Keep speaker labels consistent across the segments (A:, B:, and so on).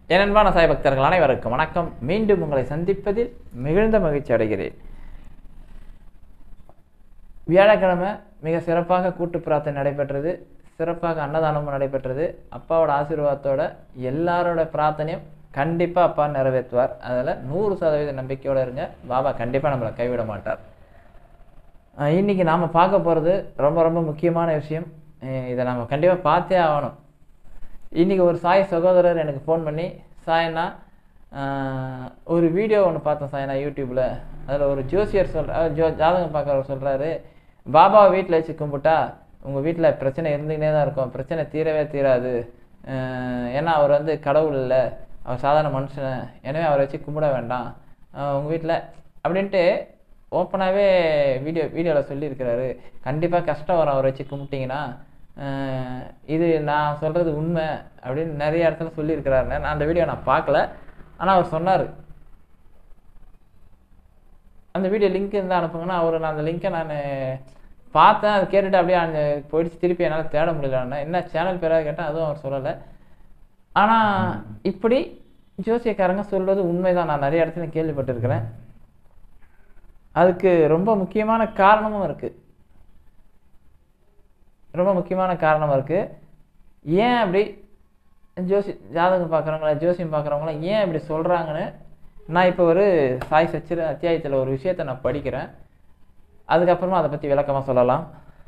A: என் அன்பான சாய் பக்தர்கள் அனைவருக்கும் வணக்கம் மீண்டும் உங்களை சந்திப்பதில் மிகுந்த மகிழ்ச்சி அடைகிறேன் வியாழக்கிழமை மிக சிறப்பாக கூட்டு பிரார்த்தனை நடைபெற்றது சிறப்பாக அன்னதானமும் நடைபெற்றது அப்பாவோட ஆசீர்வாதத்தோட எல்லாரோட பிரார்த்தனையும் கண்டிப்பாக அப்பா நிறைவேற்றுவார் அதில் நூறு சதவீத நம்பிக்கையோடு இருங்க பாபா கண்டிப்பாக நம்மளை கைவிட மாட்டார் அஹ் இன்னைக்கு நாம் பார்க்க போகிறது ரொம்ப ரொம்ப முக்கியமான விஷயம் அஹ் இதை நம்ம கண்டிப்பாக பார்த்தே ஆகணும் இன்றைக்கி ஒரு சாய் சகோதரர் எனக்கு ஃபோன் பண்ணி சாயண்ணா ஆஹ், ஒரு வீடியோ ஒன்று பார்த்தேன் சாயண்ணா யூடியூப்பில் அதில் ஒரு ஜோசியர் சொல்ற ஜோ ஜாதகம் பார்க்குறவர் சொல்கிறாரு பாபாவை வீட்டில் வச்சு கும்பிட்டா உங்கள் வீட்டில் பிரச்சனை இருந்துக்கினே தான் இருக்கும் பிரச்சனை தீரவே தீராது ஆஹ், ஏன்னா அவர் வந்து கடவுள் இல்லை அவர் சாதாரண மனுஷன் எனவே அவரை வச்சு கும்பிட வேண்டாம் உங்கள் வீட்டில் அப்படின்ட்டு ஓப்பனாகவே வீடியோ வீடியோவில் சொல்லியிருக்கிறாரு கண்டிப்பாக கஷ்டம் வரும் அவரை வச்சு கும்பிட்டிங்கன்னா அஹ் இது நான் சொல்கிறது உண்மை அப்படின்னு நிறைய இடத்துல சொல்லியிருக்கிறாரு நான் அந்த வீடியோ நான் பார்க்கல ஆனால் அவர் சொன்னார் அந்த வீடியோ லிங்க் இருந்தால் அனுப்புங்கன்னா அவர் நான் அந்த லிங்க்கை நான் பார்த்தேன் அது கேட்டுட்டு அப்படியே அந்த போயிடுச்சு திருப்பி என்னால் தேட முடியல என்ன சேனல் பேராக கேட்டேன் அதுவும் அவர் சொல்லலை ஆனால் இப்படி ஜோசியக்காரங்க சொல்வது உண்மைதான் நான் நிறைய இடத்துல கேள்விப்பட்டிருக்கிறேன் அதுக்கு ரொம்ப முக்கியமான காரணமும் இருக்குது ரொம்ப முக்கியமான காரணம் இருக்குது ஏன் அப்படி ஜோசி ஜாதகம் பார்க்குறவங்கள ஜோசியம் பார்க்குறவங்களாம் ஏன் இப்படி சொல்கிறாங்கன்னு நான் இப்போ ஒரு சாய் சச்சிர அத்தியாயத்தில் ஒரு விஷயத்தை நான் படிக்கிறேன் அதுக்கப்புறமா அதை பற்றி விளக்கமாக சொல்லலாம்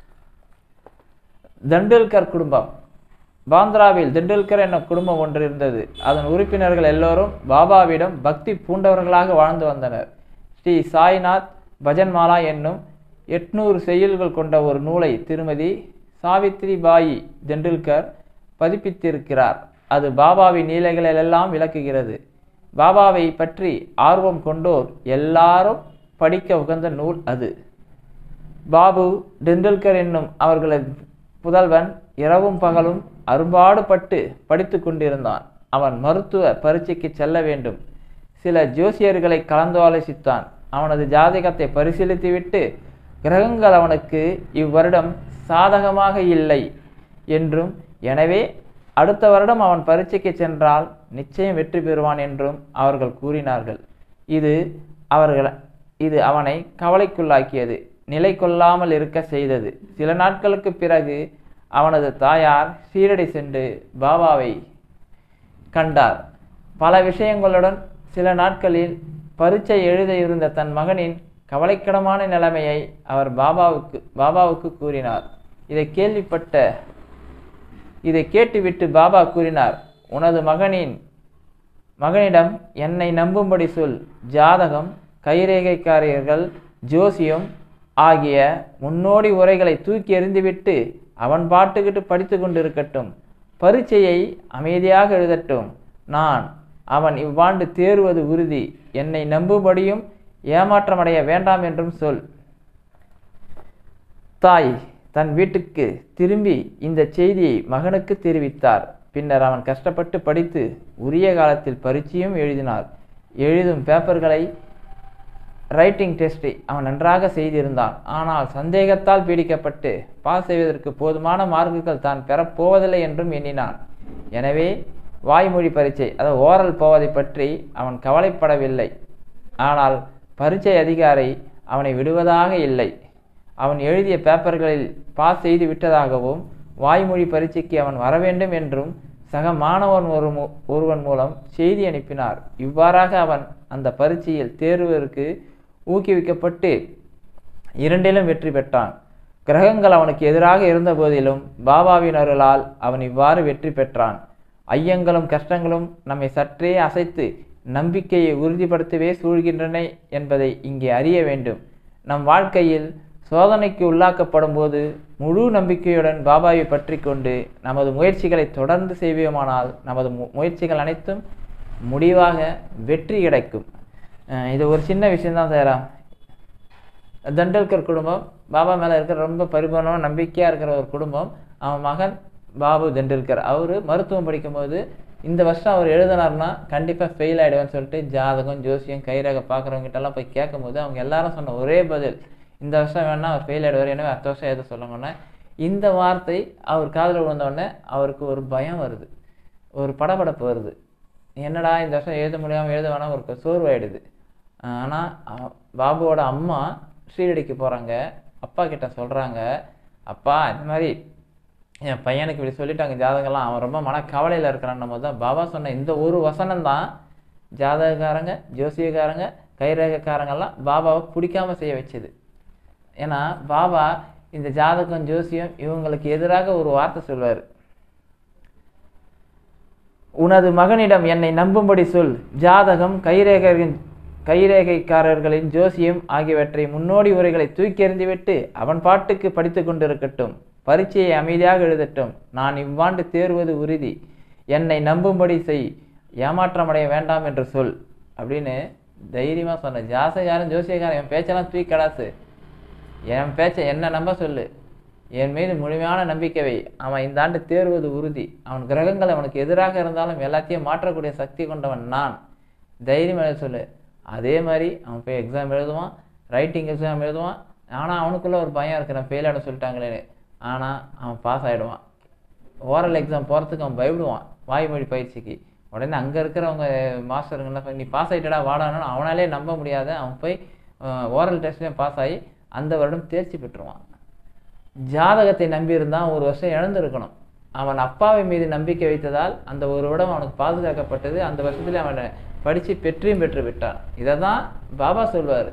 A: தண்டுல்கர் குடும்பம் பாந்திராவில் திண்டுல்கர் என்ற குடும்பம் ஒன்று இருந்தது அதன் உறுப்பினர்கள் எல்லோரும் பாபாவிடம் பக்தி பூண்டவர்களாக வாழ்ந்து வந்தனர் ஸ்ரீ சாய்நாத் பஜன்மாலா என்னும் எட்நூறு செய்யுள்கள் கொண்ட ஒரு நூலை திருமதி சாவித்ரி பாயி தெண்டுல்கர் பதிப்பித்திருக்கிறார் அது பாபாவின் நீலைகளெல்லாம் விளக்குகிறது பாபாவை பற்றி ஆர்வம் கொண்டோர் எல்லாரும் படிக்க உகந்த நூல் அது பாபு டெண்டுல்கர் என்னும் அவர்களது புதல்வன் இரவும் பகலும் அரும்பாடுபட்டு படித்து கொண்டிருந்தான் அவன் மருத்துவ பரீட்சைக்கு செல்ல வேண்டும் சில ஜோசியர்களை கலந்தாலோசித்தான் அவனது ஜாதகத்தை பரிசீலித்துவிட்டு கிரகங்கள் அவனுக்கு இவ்வருடம் சாதகமாக இல்லை என்றும் எனவே அடுத்த வருடம் அவன் பரீட்சைக்கு சென்றால் நிச்சயம் வெற்றி பெறுவான் என்றும் அவர்கள் கூறினார்கள் இது அவர்கள் இது அவனை கவலைக்குள்ளாக்கியது நிலை கொள்ளாமல் இருக்க செய்தது சில நாட்களுக்கு பிறகு அவனது தாயார் சீரடி சென்று பாபாவை கண்டார் பல விஷயங்களுடன் சில நாட்களில் பரீட்சை எழுத இருந்த தன் மகனின் கவலைக்கிடமான நிலைமையை அவர் பாபாவுக்கு பாபாவுக்கு கூறினார் இதை கேள்விப்பட்ட இதை கேட்டுவிட்டு பாபா கூறினார் உனது மகனின் மகனிடம் என்னை நம்பும்படி சொல் ஜாதகம் கைரேகைக்காரர்கள் ஜோசியம் ஆகிய முன்னோடி உரைகளை தூக்கி எறிந்துவிட்டு அவன் பாட்டுக்கிட்டு படித்து கொண்டிருக்கட்டும் பரீட்சையை அமைதியாக எழுதட்டும் நான் அவன் இவ்வாண்டு தேறுவது உறுதி என்னை நம்பும்படியும் ஏமாற்றமடைய வேண்டாம் என்றும் சொல் தாய் தன் வீட்டுக்கு திரும்பி இந்த செய்தியை மகனுக்கு தெரிவித்தார் பின்னர் அவன் கஷ்டப்பட்டு படித்து உரிய காலத்தில் பரீட்சையும் எழுதினார் எழுதும் பேப்பர்களை ரைட்டிங் டெஸ்டை அவன் நன்றாக செய்திருந்தான் ஆனால் சந்தேகத்தால் பீடிக்கப்பட்டு பாஸ் செய்வதற்கு போதுமான மார்க்குகள் தான் பெறப்போவதில்லை என்றும் எண்ணினான் எனவே வாய்மொழி பரீட்சை அதாவது ஓரல் போவதை பற்றி அவன் கவலைப்படவில்லை ஆனால் பரீட்சை அதிகாரி அவனை விடுவதாக இல்லை அவன் எழுதிய பேப்பர்களில் பாஸ் செய்து விட்டதாகவும் வாய்மொழி பரீட்சைக்கு அவன் வர வேண்டும் என்றும் சக மாணவன் ஒரு மு- ஒருவன் மூலம் செய்தி அனுப்பினார் இவ்வாறாக அவன் அந்த பரீட்சையில் தேர்வதற்கு ஊக்குவிக்கப்பட்டு இரண்டிலும் வெற்றி பெற்றான் கிரகங்கள் அவனுக்கு எதிராக இருந்த போதிலும் பாபாவின் அருளால் அவன் இவ்வாறு வெற்றி பெற்றான் ஐயங்களும் கஷ்டங்களும் நம்மை சற்றே அசைத்து நம்பிக்கையை உறுதிப்படுத்தவே சூழ்கின்றன என்பதை இங்கே அறிய வேண்டும் நம் வாழ்க்கையில் சோதனைக்கு உள்ளாக்கப்படும் போது முழு நம்பிக்கையுடன் பாபாவை பற்றி கொண்டு நமது முயற்சிகளை தொடர்ந்து செய்வோமானால் நமது மு- முயற்சிகள் அனைத்தும் முடிவாக வெற்றி கிடைக்கும் அஹ் இது ஒரு சின்ன விஷயம்தான் சேரா தண்டல்கர் குடும்பம் பாபா மேலே இருக்கிற ரொம்ப பரிபூர்ணமாக நம்பிக்கையாக இருக்கிற ஒரு குடும்பம் அவன் மகன் பாபு தெண்டுல்கர் அவர் மருத்துவம் படிக்கும்போது இந்த வருஷம் அவர் எழுதினார்னா கண்டிப்பாக ஃபெயில் ஆகிடுவேன்னு சொல்லிட்டு ஜாதகம் ஜோசியம் கைரேகை பார்க்குறவங்ககிட்டலாம் போய் கேட்கும்போது அவங்க எல்லாரும் சொன்ன ஒரே பதில் இந்த வருஷம் வேணா அவர் ஃபெயில் ஆகிடுவார் எனவே அடுத்த வருஷம் எது சொல்லுங்கன்னா இந்த வார்த்தை அவர் காதில் விழுந்தோடனே அவருக்கு ஒரு பயம் வருது ஒரு படபடப்பு வருது என்னடா இந்த வருஷம் எழுத முடியாமல் எழுத வேணாம் ஒரு சோர்வாயிடுது ஆனால் பாபுவோட அம்மா ஸ்ரீரடிக்கு போகிறாங்க அப்பா கிட்ட சொல்கிறாங்க அப்பா இந்த மாதிரி என் பையனுக்கு இப்படி சொல்லிட்டாங்க ஜாதகம்லாம் அவன் ரொம்ப மன கவலையில் இருக்கிறான் போது தான் பாபா சொன்ன இந்த ஒரு வசனம் தான் ஜாதகக்காரங்க ஜோசியக்காரங்க கைரேகக்காரங்கெல்லாம் பாபாவை பிடிக்காம செய்ய வச்சது ஏன்னா பாபா இந்த ஜாதகம் ஜோசியம் இவங்களுக்கு எதிராக ஒரு வார்த்தை சொல்வார் உனது மகனிடம் என்னை நம்பும்படி சொல் ஜாதகம் கைரேகையின் கைரேகைக்காரர்களின் ஜோசியம் ஆகியவற்றை முன்னோடி உரைகளை தூக்கி எறிந்துவிட்டு அவன் பாட்டுக்கு படித்து கொண்டிருக்கட்டும் பரீட்சையை அமைதியாக எழுதட்டும் நான் இவ்வாண்டு தேர்வது உறுதி என்னை நம்பும்படி செய் ஏமாற்றமடைய வேண்டாம் என்று சொல் அப்படின்னு தைரியமா சொன்ன ஜாசகாரன் ஜோசியக்காரன் என் பேச்செல்லாம் தூக்கி கடாசு என் பேச்சை என்ன நம்ப சொல்லு என் மீது முழுமையான நம்பிக்கை வை அவன் இந்த ஆண்டு தேர்வது உறுதி அவன் கிரகங்கள் அவனுக்கு எதிராக இருந்தாலும் எல்லாத்தையும் மாற்றக்கூடிய சக்தி கொண்டவன் நான் தைரியம் எழுத சொல்லு அதே மாதிரி அவன் போய் எக்ஸாம் எழுதுவான் ரைட்டிங் எக்ஸாம் எழுதுவான் ஆனால் அவனுக்குள்ள ஒரு பயம் இருக்கு நான் ஃபெயில் ஆட சொல்லிட்டாங்களேன்னு ஆனால் அவன் பாஸ் ஆகிடுவான் ஓரல் எக்ஸாம் போகிறதுக்கு அவன் பயப்படுவான் வாய்மொழி பயிற்சிக்கு உடனே அங்கே இருக்கிறவங்க மாஸ்டருங்கெல்லாம் நீ பாஸ் ஆகிட்டடா வாடான்னு அவனாலே நம்ப முடியாத அவன் போய் ஓரல் டெஸ்ட்லேயும் பாஸ் ஆகி அந்த வருடம் தேர்ச்சி பெற்றுவான் ஜாதகத்தை நம்பியிருந்தான் ஒரு வருஷம் இழந்திருக்கணும் அவன் அப்பாவை மீது நம்பிக்கை வைத்ததால் அந்த ஒரு வருடம் அவனுக்கு பாதுகாக்கப்பட்டது அந்த வருஷத்துல அவனை படித்து பெற்றியும் பெற்று விட்டான் இதை தான் பாபா சொல்வார்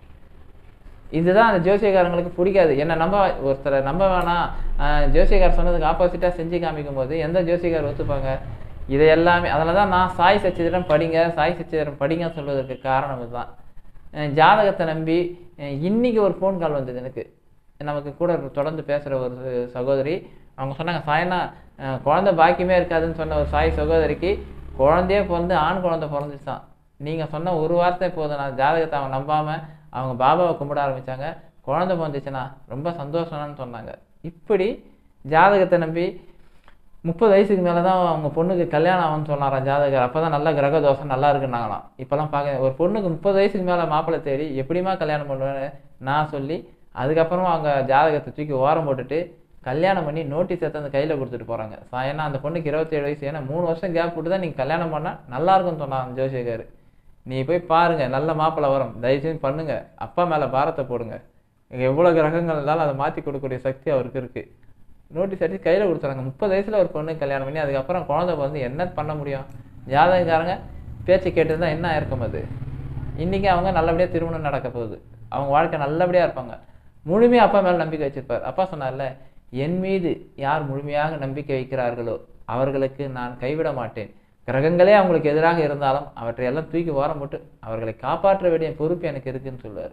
A: இதுதான் அந்த ஜோசியக்காரங்களுக்கு பிடிக்காது என்ன நம்ப ஒருத்தரை நம்ப வேணாம் ஆஹ் ஜோசியக்கார் சொன்னதுக்கு ஆப்போசிட்டாக செஞ்சு காமிக்கும் போது எந்த ஜோசியக்கார் ஒத்துப்பாங்க இதை எல்லாமே அதில் தான் நான் சாய் சச்சிதரம் படிங்க சாய் சச்சிதரம் படிங்க சொல்வதற்கு காரணம் இதுதான் அஹ் ஜாதகத்தை நம்பி அஹ் இன்னைக்கு ஒரு ஃபோன் கால் வந்தது எனக்கு நமக்கு கூட தொடர்ந்து பேசுகிற ஒரு சகோதரி அவங்க சொன்னாங்க சாயனா அஹ் குழந்தை பாக்கியமே இருக்காதுன்னு சொன்ன ஒரு சாய் சகோதரிக்கு குழந்தையே பிறந்து ஆண் குழந்தை பிறந்துச்சான் நீங்கள் சொன்ன ஒரு வார்த்தை போதும் நான் ஜாதகத்தை அவங்க நம்பாமல் அவங்க பாபாவை கும்பிட ஆரம்பிச்சாங்க குழந்தை பிறந்துச்சுன்னா ரொம்ப சந்தோஷம்னு சொன்னாங்க இப்படி ஜாதகத்தை நம்பி முப்பது வயசுக்கு மேலே தான் அவங்க பொண்ணுக்கு கல்யாணம் ஆகும்னு சொன்னாராம் ஜாதகர் அப்போ தான் நல்ல கிரக தோஷம் நல்லா இருக்குன்னாங்களாம் இப்போலாம் பார்க்க ஒரு பொண்ணுக்கு முப்பது வயசுக்கு மேலே மாப்பிள்ளை தேடி எப்படிம்மா கல்யாணம் பண்ணுவேன்னு நான் சொல்லி அதுக்கப்புறமா அவங்க ஜாதகத்தை தூக்கி ஓரம் போட்டுட்டு கல்யாணம் பண்ணி நோட்டீஸ் எடுத்து அந்த கையில் கொடுத்துட்டு போகிறாங்க ஏன்னா அந்த பொண்ணுக்கு இருபத்தேழு வயசு ஏன்னா மூணு வருஷம் கேப் விட்டு தான் நீங்கள் கல்யாணம் பண்ணால் நல்லா இருக்கும்னு சொன்னாங்க ஜோசியக்கார் நீ போய் பாருங்க நல்ல மாப்பிள்ளை வரும் தயவுசெய்து பண்ணுங்க அப்பா மேலே பாரத்தை போடுங்க எவ்வளோ கிரகங்கள் இருந்தாலும் அதை மாற்றி கொடுக்கக்கூடிய சக்தி அவருக்கு இருக்கு நோட்டீஸ் அடிச்சு கையில் கொடுத்துறாங்க முப்பது வயசுல ஒரு பொண்ணு கல்யாணம் பண்ணி அதுக்கப்புறம் குழந்தை வந்து என்ன பண்ண முடியும் ஜாதகக்காரங்க பேச்சு கேட்டிருந்தா என்ன ஆயிருக்கும் அது இன்னைக்கு அவங்க நல்லபடியாக திருமணம் நடக்க போகுது அவங்க வாழ்க்கை நல்லபடியாக இருப்பாங்க முழுமையாக அப்பா மேலே நம்பிக்கை வச்சிருப்பார் அப்பா சொன்னார்ல என் மீது யார் முழுமையாக நம்பிக்கை வைக்கிறார்களோ அவர்களுக்கு நான் கைவிட மாட்டேன் கிரகங்களே அவங்களுக்கு எதிராக இருந்தாலும் அவற்றை எல்லாம் தூக்கி ஓரம் போட்டு அவர்களை காப்பாற்ற வேண்டிய பொறுப்பு எனக்கு இருக்குன்னு சொல்லுவார்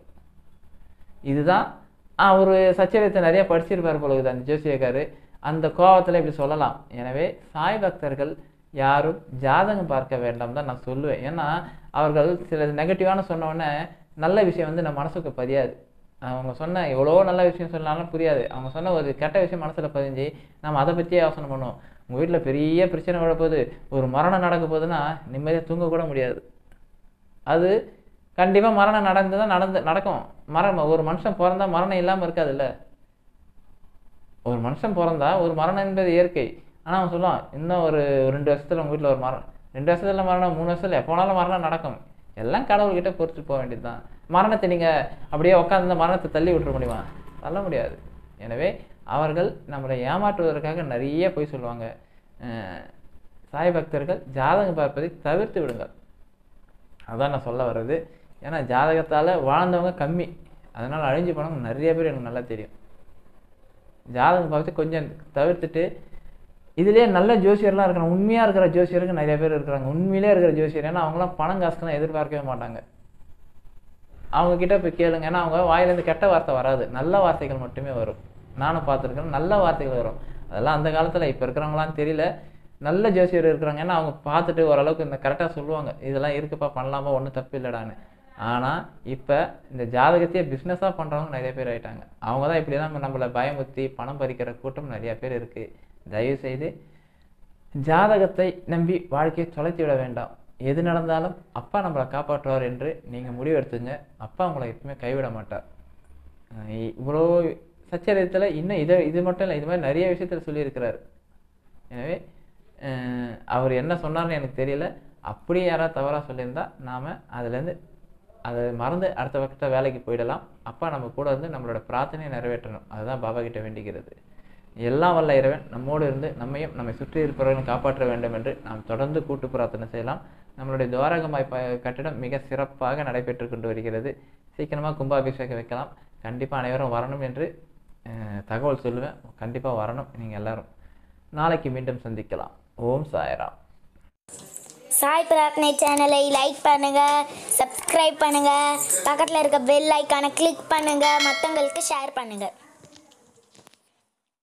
A: இதுதான் அவர் சச்சரியத்தை நிறைய படிச்சிருப்பார் பொழுது அந்த ஜோசியக்காரு அந்த கோபத்தில் இப்படி சொல்லலாம் எனவே சாய் பக்தர்கள் யாரும் ஜாதகம் பார்க்க வேண்டாம் தான் நான் சொல்லுவேன் ஏன்னா அவர்கள் சில நெகட்டிவான சொன்ன உடனே நல்ல விஷயம் வந்து நம்ம மனசுக்கு பதியாது அவங்க சொன்ன எவ்வளோ நல்ல விஷயம் சொன்னாலும் புரியாது அவங்க சொன்ன ஒரு கெட்ட விஷயம் மனசுல பதிஞ்சு நம்ம அதை பற்றியே யோசனை பண்ணுவோம் உங்கள் வீட்டில் பெரிய பிரச்சனை வரப்போகுது ஒரு மரணம் நடக்க போகுதுன்னா நிம்மதியாக தூங்க கூட முடியாது அது கண்டிப்பாக மரணம் நடந்து தான் நடந்து நடக்கும் மரணம் ஒரு மனுஷன் பிறந்தா மரணம் இல்லாமல் இருக்காதுல்ல ஒரு மனுஷன் பிறந்தா ஒரு மரணம் என்பது இயற்கை ஆனால் அவன் சொல்லுவான் இன்னும் ஒரு ரெண்டு வருஷத்துல உங்கள் வீட்டில் ஒரு மரணம் ரெண்டு வருஷத்துல மரணம் மூணு வருஷத்துல எப்போ வேணாலும் மரணம் நடக்கும் எல்லாம் கடவுள்கிட்ட பொறுத்து போக வேண்டியது தான் மரணத்தை நீங்கள் அப்படியே உட்காந்து மரணத்தை தள்ளி விட்டுற முடியுமா தள்ள முடியாது எனவே அவர்கள் நம்மளை ஏமாற்றுவதற்காக நிறைய பொய் சொல்லுவாங்க அஹ் சாய் பக்தர்கள் ஜாதகம் பார்ப்பதை தவிர்த்து விடுங்கள் அதான் நான் சொல்ல வர்றது ஏன்னா ஜாதகத்தால் வாழ்ந்தவங்க கம்மி அதனால் அழிஞ்சு போனவங்க நிறைய பேர் எனக்கு நல்லா தெரியும் ஜாதகம் பார்த்து கொஞ்சம் தவிர்த்துட்டு இதுலேயே நல்ல ஜோசியர்லாம் இருக்கிறாங்க உண்மையாக இருக்கிற ஜோசியருக்கு நிறைய பேர் இருக்கிறாங்க உண்மையிலே இருக்கிற ஜோசியர் ஏன்னா அவங்களாம் பணம் காசுக்கெல்லாம் எதிர்பார்க்கவே மாட்டாங்க அவங்க கிட்ட போய் கேளுங்க ஏன்னா அவங்க வாயிலேருந்து கெட்ட வார்த்தை வராது நல்ல வார்த்தைகள் மட்டுமே வரும் நானும் பார்த்துருக்கேன் நல்ல வார்த்தைகள் வரும் அதெல்லாம் அந்த காலத்தில் இப்போ இருக்கிறவங்களான்னு தெரியல நல்ல ஜோசியர் இருக்கிறாங்க ஏன்னா அவங்க பார்த்துட்டு ஓரளவுக்கு இந்த கரெக்டாக சொல்லுவாங்க இதெல்லாம் இருக்குப்பா பண்ணலாமா ஒன்றும் தப்பு இல்லைடான்னு ஆனால் இப்போ இந்த ஜாதகத்தையே பிஸ்னஸாக பண்ணுறவங்க நிறைய பேர் ஆயிட்டாங்க அவங்க தான் இப்படி தான் நம்மளை பயமுறுத்தி பணம் பறிக்கிற கூட்டம் நிறைய பேர் இருக்குது தயவு செய்து ஜாதகத்தை நம்பி வாழ்க்கையை தொலைத்து விட வேண்டாம் எது நடந்தாலும் அப்பா நம்மளை காப்பாற்றுவார் என்று நீங்கள் முடிவெடுத்துங்க அப்பா உங்களை எப்பவுமே கைவிட மாட்டார் அஹ் இ- இவ்வளோ சச்சரியத்தில் இன்னும் இதை இது மட்டும் இல்லை இது மாதிரி நிறைய விஷயத்தில் சொல்லியிருக்கிறாரு எனவே அஹ் அவர் என்ன சொன்னார்னு எனக்கு தெரியல அப்படி யாராவது தவறாக சொல்லியிருந்தா நாம் அதுலேருந்து அதை மறந்து அடுத்த பக்கத்தை வேலைக்கு போயிடலாம் அப்பா நம்ம கூட இருந்து நம்மளோட பிரார்த்தனையை நிறைவேற்றணும் அதுதான் பாபா கிட்ட வேண்டிக்கிறது எல்லாம் வல்ல இறைவன் நம்மோடு இருந்து நம்மையும் நம்மை சுற்றி இருப்பவர்களையும் காப்பாற்ற வேண்டும் என்று நாம் தொடர்ந்து கூட்டு பிரார்த்தனை செய்யலாம் நம்மளுடைய துவாரகமாய் ப கட்டிடம் மிக சிறப்பாக நடைபெற்று கொண்டு வருகிறது சீக்கிரமாக கும்பாபிஷேகம் வைக்கலாம் கண்டிப்பாக அனைவரும் வரணும் என்று அஹ், தகவல் சொல்லுவேன் கண்டிப்பாக வரணும் நீங்கள் எல்லாரும் நாளைக்கு மீண்டும் சந்திக்கலாம் ஓம் சாய்ராம்
B: சாய் பிரார்த்தனை சேனலை லைக் பண்ணுங்க சப்ஸ்கிரைப் பண்ணுங்க பக்கத்தில் இருக்க பெல் ஐக்கானை கிளிக் பண்ணுங்க மற்றவங்களுக்கு ஷேர் பண்ணுங்க